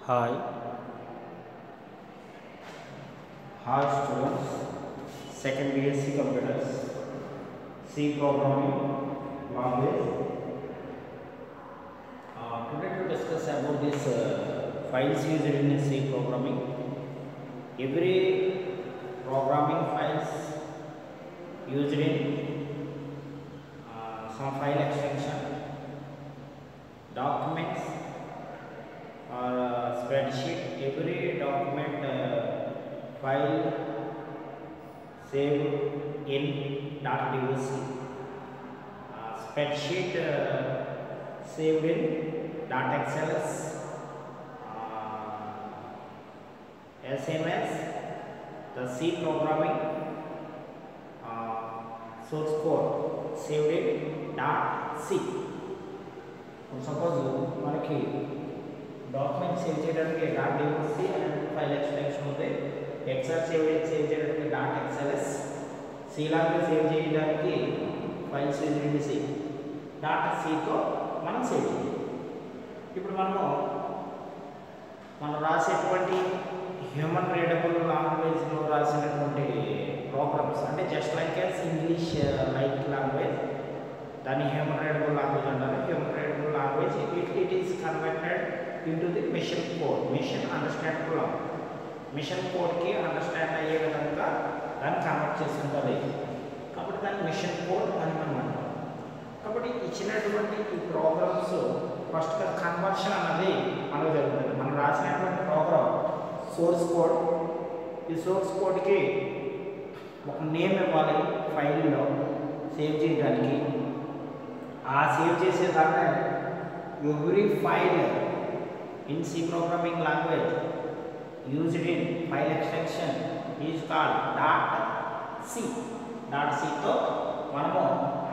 Hi. Hi students. Second BSc Computers. C programming language. Uh, today to discuss about this uh, files used in C programming. Every programming files used in uh, some file extension, documents or uh, spreadsheet every document uh, file saved in .doc uh, spreadsheet uh, saved in .xls uh, SMS the C programming uh, source code saved in .c suppose మనకి document save చేయడానికి dot DOC and file extension ఉంది excel save save చేయడానికి dot XLS C language save చేయడానికి file save చేయండి C dot సితో మనం save చేయాలి ఇప్పుడు మనము మనం రాసేటువంటి హ్యూమన్ రీడబుల్ లాంగ్వేజ్లో రాసినటువంటి ప్రోగ్రామ్స్ అంటే just like as English like language దాన్ని హ్యూమన్ రీడబుల్ లాంగ్వేజ్ అంటారు human readable language it it is converted into the machine code machine understandable machine కోడ్కి అండర్స్టాండ్ అయ్యే విధంగా దాన్ని కన్వర్ట్ చేస్తుంటుంది కాబట్టి దాన్ని మిషన్ కోడ్ అని మనం అంటాం కాబట్టి ఇచ్చినటువంటి ఈ ప్రోగ్రామ్స్ ఫస్ట్ కన్వర్షన్ అన్నది మనకు జరుగుతుంది మనం రాసినటువంటి ప్రోగ్రామ్ సోర్స్ కోడ్ ఈ సోర్స్ కోడ్కి ఒక నేమ్ ఇవ్వాలి ఫైల్లో సేవ్ చేయడానికి ఆ సేవ్ చేసే దాన్ని every file in C programming language used in file extension is called dot C dot సితో మనము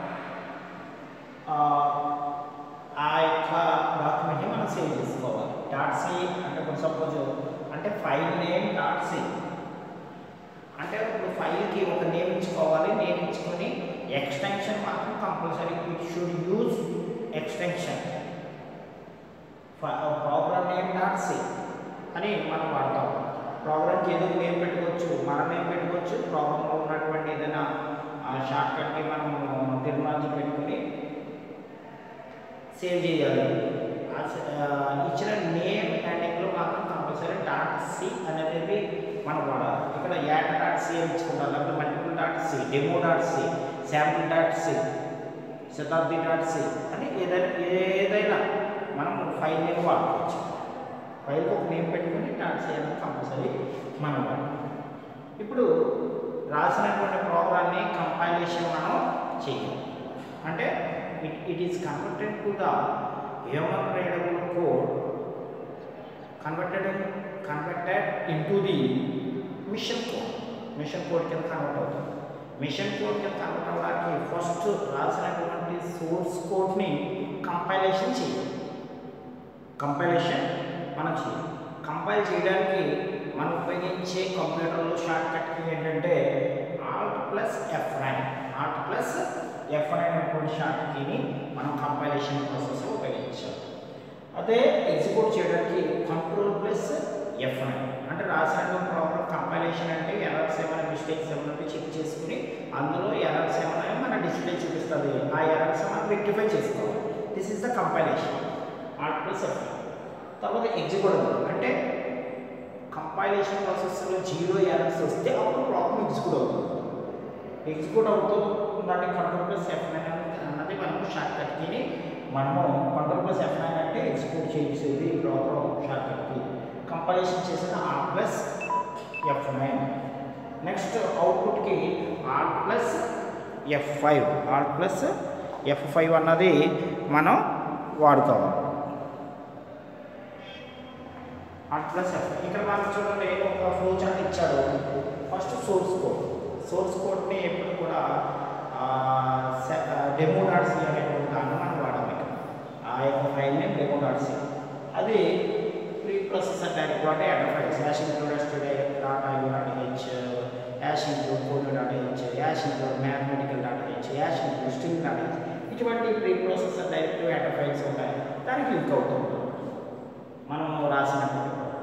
ఆ యొక్క డాక్యుమెంట్ని మనం సేవ్ చేసుకోవాలి డాట్ సి అంటే ఇప్పుడు సపోజ్ అంటే ఫైల్ నేమ్ డాట్ సి అంటే ఇప్పుడు ఫైల్కి ఒక నేమ్ ఇచ్చుకోవాలి నేమ్ ఇచ్చుకొని ఎక్స్టెన్షన్ మాత్రం compulsory it should use extension program name dot C అని మనం వాడతాం ప్రోగ్రామ్కి ఏదో నేమ్ పెట్టుకోవచ్చు మన నేమ్ పెట్టుకోవచ్చు ప్రోగ్రామ్లో ఉన్నటువంటి ఏదైనా షార్ట్ కట్కి మనం టెక్నాలజీ పెట్టుకొని సేవ్ చేయాలి ఇచ్చిన నేమ్ హ్యాండింగ్లో మాత్రం కంపల్సరీ డాట్ సి అనేది మనం వాడాలి ఇక్కడ యాడ్ డాట్ సి అని ఇచ్చుకుంటాం లేకపోతే multiple dot C demo dot C sample dot C Shatabdi dot C అని ఏదైనా ఏదైనా మనం ఫైల్ నేమ్ వాడుకోవచ్చు ఫైల్కి ఒక నేమ్ పెట్టుకుని డాట్ సి అనేది కంపల్సరీ మనం వాడాలి ఇప్పుడు రాసినటువంటి ప్రోగ్రామ్ని కంపైలేషన్ మనం చేయాలి అంటే it it is converted to the human readable code converted converted into the machine code machine code కింద కన్వర్ట్ అవుతుంది మిషన్ కోడ్ కింద కన్వర్ట్ అవ్వడానికి ఫస్ట్ రాసినటువంటి సోర్స్ కోడ్ని కంపైలేషన్ చేయాలి కంపైలేషన్ మనం చేయాలి కంపైల్ చేయడానికి మనం ఉపయోగించే కంప్యూటర్లో షార్ట్ కట్ ఏంటంటే alt plus F nine alt plus F nine అనేటువంటి షార్ట్ కీని మనం కంపైలేషన్ ప్రాసెస్లో ఉపయోగించాలి అదే ఎగ్జిక్యూట్ చేయడానికి కంట్రోల్ ప్లస్ ఎఫ్ నైన్ అంటే రాసిన ప్రాబ్లం కంపైలేషన్ అంటే ఎర్రర్స్ ఏమైనా మిస్టేక్స్ ఏమైనా చెక్ చేసుకుని అందులో ఎర్రర్స్ ఏమైనా మన డిస్ప్లే చూపిస్తుంది ఆ ఎర్రర్స్ మనం రెక్టిఫై చేసుకోవాలి this is the compilation alt plus F తర్వాత ఎగ్జిక్యూటబుల్ అంటే కంపైలేషన్ ప్రాసెస్లో జీరో ఎర్రర్స్ వస్తే అప్పుడు ప్రాబ్లం ఎగ్జిక్యూట్ అవుతుంది ఎగ్జిక్యూట్ అవుతూ దాన్ని కంట్రోల్ ప్లస్ ఎఫ్ నైన్ అన్నది మనము షార్ట్ కట్కి మనము కంట్రోల్ ప్లస్ ఎఫ్ నైన్ అంటే ఎగ్జిక్యూట్ చేసేది ప్రోగ్రామ్ షార్ట్ కట్కి కంపైలేషన్ చేసిన R plus F nine next అవుట్పుట్కి R plus F five R plus F five అన్నది మనం వాడుకోవాలి ఆర్ ప్లస్ ఎఫ్ ఇక్కడ మనకు చూడండి ఒక ఫ్లో చార్ట్ ఇచ్చాడు ఫస్ట్ సోర్స్ కోడ్ సోర్స్ కోడ్ని ఎప్పుడు కూడా డెమో డాట్ సి అనేటువంటి దాన్ని మనం వాడాలి ఇక్కడ ఆ యొక్క file name demo dot C అది ప్రీ ప్రాసెసర్ డైరెక్ట్ అంటే header files hash include stdio dot I dot H hash include code dot H hash include mathematical dot H hash include string dot H ఇటువంటి preprocessor direct header files ఉంటాయి దానికి link అవుతుంది మనం రాసినప్పుడు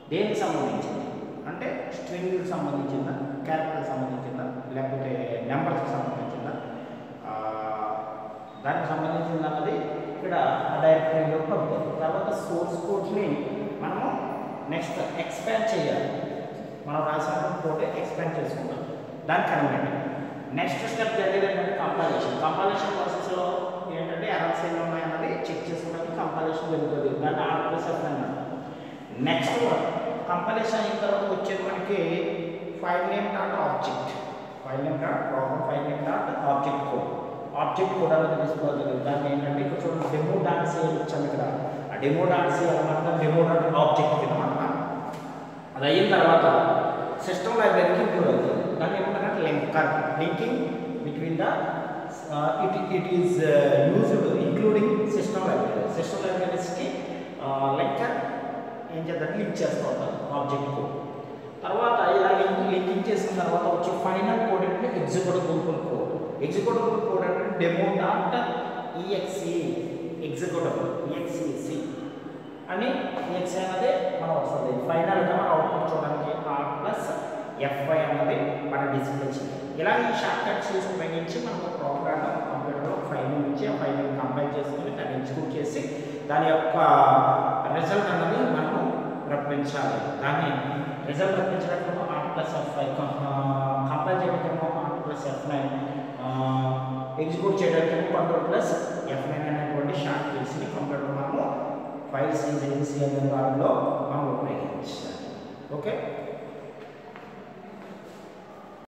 దేనికి సంబంధించింది అంటే స్ట్రింగ్కి సంబంధించిందా క్యారెక్టర్కి సంబంధించిందా లేకపోతే నెంబర్కి సంబంధించిందా ఆ, దానికి సంబంధించింది అన్నది ఇక్కడ ఆ డైరెక్టరీలో పంపుతుంది తర్వాత సోర్స్ కోడ్ని మనము నెక్స్ట్ ఎక్స్పాండ్ చేయాలి మనం రాసిన కోడ్ ఎక్స్పాండ్ చేసుకుంటాం దానికి కనబడండి నెక్స్ట్ స్టెప్ జరిగేది ఏంటంటే కంపాలేషన్ కంపాలేషన్ ప్రాసెస్లో ఏంటంటే ఎర్రర్స్ ఎన్ని ఉన్నాయన్నది చెక్ చేసుకోవడానికి కంపాలేషన్ జరుగుతుంది దాన్ని ఆర్ ప్లస్ ఎఫ్ అన్నారు నెక్స్ట్ కంపాలేషన్ అయిన తర్వాత వచ్చేది మనకి file name dot object file name dot program file name dot object code object code అనేది తీసుకోవాలి దాన్ని ఏంటంటే ఇక్కడ చూడండి డెమో డాట్ సిఎల్ ఇచ్చాము ఇక్కడ ఆ డెమో డాట్ సిఎల్ అనమాట డెమో డాట్ ఆబ్జెక్ట్ అనమాట అది అయిన తర్వాత సిస్టమ్ లైబ్రరీకి ఇంక్లూడ్ అవుతుంది దాన్ని ఏమంటారంటే linker linking between the it it is used including system library system లైబ్రరీస్కి లింకర్ ఏం చేద్దాం లింక్ చేస్తూ ఉంటారు ఆబ్జెక్ట్ కోడ్ తర్వాత ఇలా లింక్ లింకింగ్ చేసిన తర్వాత వచ్చి ఫైనల్ కోడ్ అంటే ఎగ్జిక్యూటబుల్ కోడ్ ఎగ్జిక్యూటబుల్ కోడ్ అంటే demo dot EXE executable EXEC అని ఈఎక్సి అనేది మనం వస్తుంది ఫైనల్గా మనం అవుట్పుట్ చూడడానికి ఆర్ ప్లస్ ఎఫ్ఐ అన్నది మన డిస్ప్లే చేయాలి ఇలా ఈ షార్ట్ కట్ చేసి ఉపయోగించి మనం ప్రోగ్రామ్ కంప్యూటర్లో ఫైల్ నుంచి ఆ ఫైల్ కంపైల్ చేసుకుని దాన్ని ఎగ్జిక్యూట్ చేసి దాని యొక్క రిజల్ట్ అన్నది మనం రప్పించాలి దాన్ని రిజల్ట్ రప్పించడానికి ఆర్ ప్లస్ ఎఫ్ఐ కంపైల్ చేయడానికి R plus F nine execute చేయడానికి కంట్రోల్ ప్లస్ ఎఫ్ నైన్ అనేటువంటి షార్ట్ కీస్ని కంప్యూటర్ మనము ఫైల్స్ ఏజెన్సీ అనే దానిలో మనం ఉపయోగించాలి ఓకే